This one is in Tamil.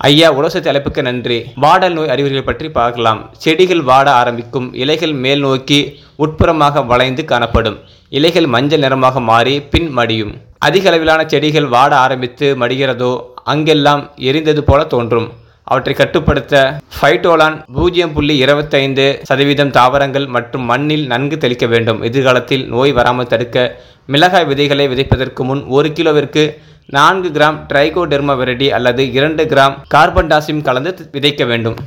ஐயா உலசத்து அழைப்புக்கு நன்றி வாடல் நோய் அறிகுறிகள் பற்றி பார்க்கலாம் செடிகள் வாட ஆரம்பிக்கும் இலைகள் மேல் நோக்கி உட்புறமாக வளைந்து காணப்படும் இலைகள் மஞ்சள் நிறமாக மாறி பின் மடியும் அதிக அளவிலான செடிகள் வாட ஆரம்பித்து மடிகிறதோ அங்கெல்லாம் எரிந்தது போல தோன்றும் அவற்றை கட்டுப்படுத்த ஃபைட்டோலான் பூஜ்ஜியம் புள்ளி இருபத்தைந்து சதவீதம் தாவரங்கள் மற்றும் மண்ணில் நன்கு தெளிக்க வேண்டும் எதிர்காலத்தில் நோய் வராமல் தடுக்க மிளகாய் விதைகளை விதைப்பதற்கு முன் ஒரு கிலோவிற்கு நான்கு கிராம் ட்ரைகோடெர்மா வெரடி அல்லது இரண்டு கிராம் கார்பன் டாசிம் கலந்து விதைக்க வேண்டும்